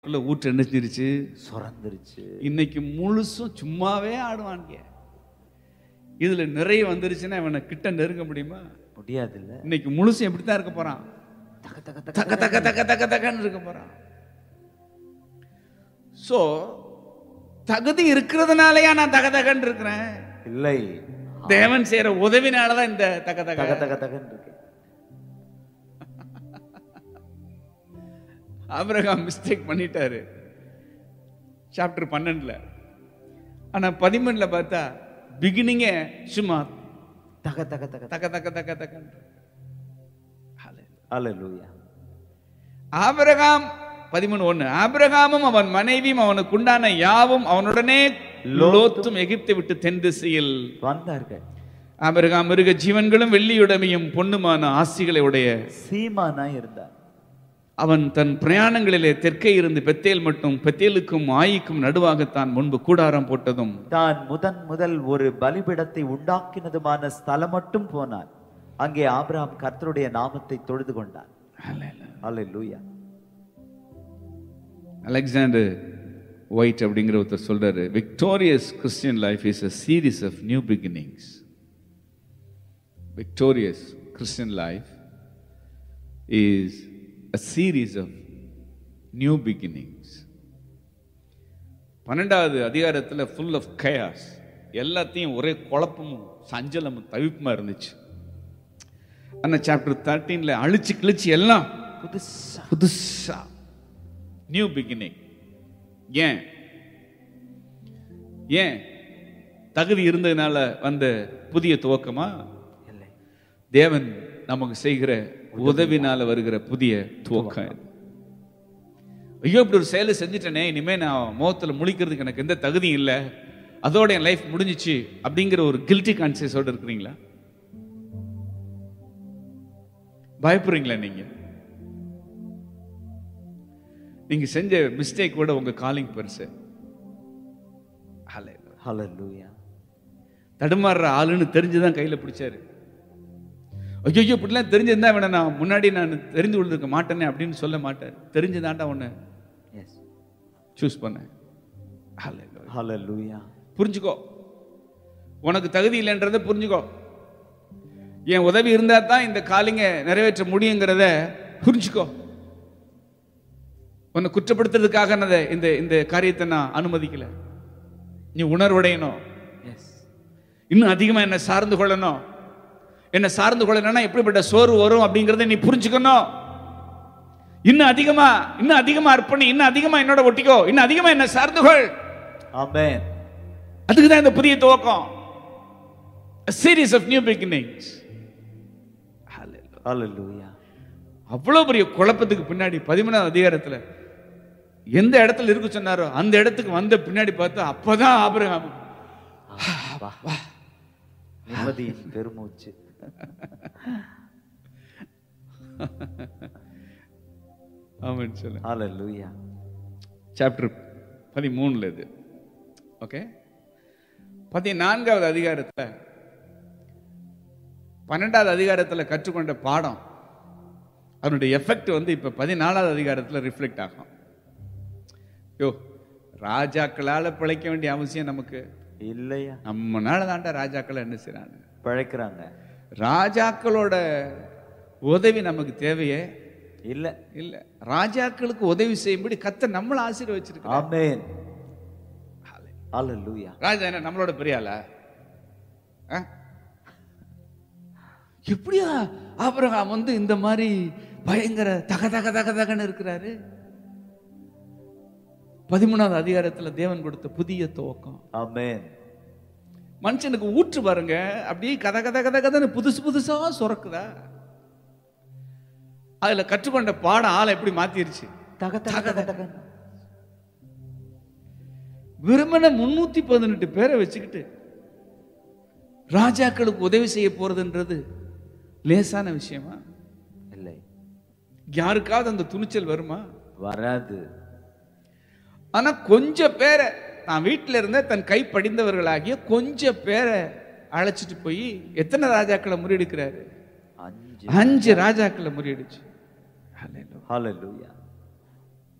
உள்ள ஊற்று என்னச்சிருச்சு சுரந்துருச்சு இன்னைக்கு முழுசும் சும்மாவே ஆடுவாங்க இதுல நிறைய வந்துருச்சுன்னா இவனை கிட்ட நெருங்க முடியுமா முடியாது இல்ல இன்னைக்கு முழுசும் எப்படித்தான் இருக்க போறான் தக தக தக தக்க தக்க தக்க தக்க தக்கன்னு இருக்க போறான் சோ தகுதி இருக்கிறதுனாலயா நான் தக தகன்னு இருக்கிறேன் இல்லை தேவன் செய்யற உதவினாலதான் இந்த தக தக தக தக தகன்னு இருக்கு ஆபிரகாம் மிஸ்டேக் பண்ணிட்டாரு சாப்டர் பன்னெண்டுல ஆனா பதிமூணுல பார்த்தா பிகினிங்கே சும்மா தக தக தக தக்க தக்க தக்க தக்க ஹalleluya ஆபிரகாம் பதிமூணு ஒண்ணு ஆபிரகாமும் அவன் மனைவியும் அவனுக்கு உண்டான யாவும் அவனுடனே லோத்தும் எகிப்தை விட்டு தென் திசையில் வந்தார்கள் ஆபிரகாம் மிருக ஜீவன்களும் வெள்ளியுடைமையும் பொண்ணுமான ஆசிகளை உடைய சீமானா இருந்தார் அவன் தன் பிரயாணங்களிலே தெற்கே இருந்து பெத்தேல் மட்டும் பெத்தேலுக்கும் ஆயிக்கும் நடுவாகத்தான் முன்பு கூடாரம் போட்டதும் தான் முதன் முதல் ஒரு பலிபிடத்தை உண்டாக்கினதுமான ஸ்தலம் மட்டும் போனான் அங்கே ஆபிரகாம் கர்த்தருடைய நாமத்தை தொழுது கொண்டான் ஹalleluya அலெக்சாண்டர் ஒயிட் அப்படிங்கிற ஒருத்தர் சொல்றாரு victorious Christian life is a series of new beginnings victorious Christian life is a series of new beginnings பன்னெண்டாவது அதிகாரத்தில் ஃபுல் ஆஃப் கயாஸ் எல்லாத்தையும் ஒரே குழப்பமும் சஞ்சலமும் தவிப்புமா இருந்துச்சு ஆனால் சாப்டர் தேர்ட்டீனில் அழிச்சு கிழிச்சு எல்லாம் புதுசா புதுசா நியூ பிகினிங் ஏன் ஏன் தகுதி இருந்ததுனால வந்த புதிய துவக்கமா இல்லை தேவன் நமக்கு செய்கிற உதவினால வருகிற புதிய துவக்கம் இது. ஐயோ இப்படி ஒரு செயலை செஞ்சுட்டேனே இனிமே நான் முகத்துல முழிக்கிறதுக்கு எனக்கு எந்த தகுதியும் இல்லை அதோட என் லைஃப் முடிஞ்சிச்சு அப்படிங்கிற ஒரு கில்ட்டி கான்சியஸோட இருக்கிறீங்களா பயப்படுறீங்களா நீங்க நீங்க செஞ்ச மிஸ்டேக் கூட உங்க காலிங் பெருசு Hallelujah. ஹalleluya தடுமாறுற ஆளுன்னு தெரிஞ்சுதான் கையில பிடிச்சாரு ஐயோ இப்படிலாம் தெரிஞ்சிருந்தா இவனை நான் முன்னாடி நான் தெரிந்து கொண்டிருக்க மாட்டேனே அப்படின்னு சொல்ல மாட்டார் தெரிஞ்சுதான்டா உன்னை எஸ் சூஸ் பண்ணேன் Hallelujah. ஹalleluya புரிஞ்சுக்கோ உனக்கு தகுதி இல்லைன்றதை புரிஞ்சுக்கோ என் உதவி இருந்தா தான் இந்த காலிங்க நிறைவேற்ற முடியுங்கிறத புரிஞ்சுக்கோ உன்னை குற்றப்படுத்துறதுக்காக நான் அதை- இந்த இந்த காரியத்தை நான் அனுமதிக்கல நீ உணர்வடையணும் எஸ் இன்னும் அதிகமா என்ன சார்ந்து கொள்ளணும் என்ன சார்ந்து கொள்ளணும்னா எப்படிப்பட்ட சோர்வு வரும் அப்படிங்கறத நீ புரிஞ்சுக்கணும் இன்னும் அதிகமா இன்னும் அதிகமா அர்ப்பணி இன்னும் அதிகமா என்னோட ஒட்டிக்கோ இன்னும் அதிகமா என்ன சார்ந்து கொள் ஆமென் அதுக்கு தான் இந்த புதிய துவக்கம் series of new beginnings hallelujah அவ்வளவு பெரிய குழப்பத்துக்கு பின்னாடி பதிமூணாவது அதிகாரத்துல எந்த இடத்துல இருக்கு சொன்னாரோ அந்த இடத்துக்கு வந்த பின்னாடி பார்த்தா அப்பதான் ஆபிரகாம் வா நிம்மதியின் பெருமூச்சு ஆமான்னு சொல்ல ஹalleluya சாப்டர் பதிமூணுல இது ஓகே பதினான்காவது அதிகாரத்துல பன்னெண்டாவது அதிகாரத்துல கற்றுக்கொண்ட பாடம் அதனுடைய எஃபெக்ட் வந்து இப்ப பதினாலாவது அதிகாரத்துல ரிஃப்ளெக்ட் ஆகும் யோ ராஜாக்களால பிழைக்க வேண்டிய அவசியம் நமக்கு இல்லையா நம்மனால தாண்டா ராஜாக்கள் என்ன செய்றாங்க பழைக்கிறாங்க ராஜாக்களோட உதவி நமக்கு தேவையே இல்ல இல்ல ராஜாக்களுக்கு உதவி செய்யும்படி கத்த நம்மள ஆசீர்வச்சிருக்கோம் ஆமென் ஹalleluya ராஜா என்ன நம்மளோட பெரிய ஆளா ஆ? எப்படியா ஆபிரகாம் வந்து இந்த மாதிரி பயங்கர தக தக தக தகன்னு இருக்கிறாரு பதிமூணாவது அதிகாரத்துல தேவன் கொடுத்த புதிய துவக்கம் ஆமென் மனுஷனுக்கு ஊற்று பாருங்க அப்படியே கத கத கத கதன்னு புதுசு புதுசா சுரக்குதா அதுல கற்றுக்கொண்ட பாடம் ஆளை எப்படி மாத்திருச்சு தக தக தக தக விரும்பின முன்னூத்தி பதினெட்டு பேரை வச்சுக்கிட்டு ராஜாக்களுக்கு உதவி செய்ய போறதுன்றது லேசான விஷயமா இல்லை யாருக்காவது அந்த துணிச்சல் வருமா வராது ஆனா கொஞ்சம் பேரை தான் வீட்டில இருந்த தன் கை படிந்தவர்களாகிய கொஞ்சம் பேரை அழைச்சிட்டு போய் எத்தனை ராஜாக்களை முறியடிக்கிறாரு அஞ்சு அஞ்சு ராஜாக்களை முறியடிச்சு Hallelujah. ஹalleluya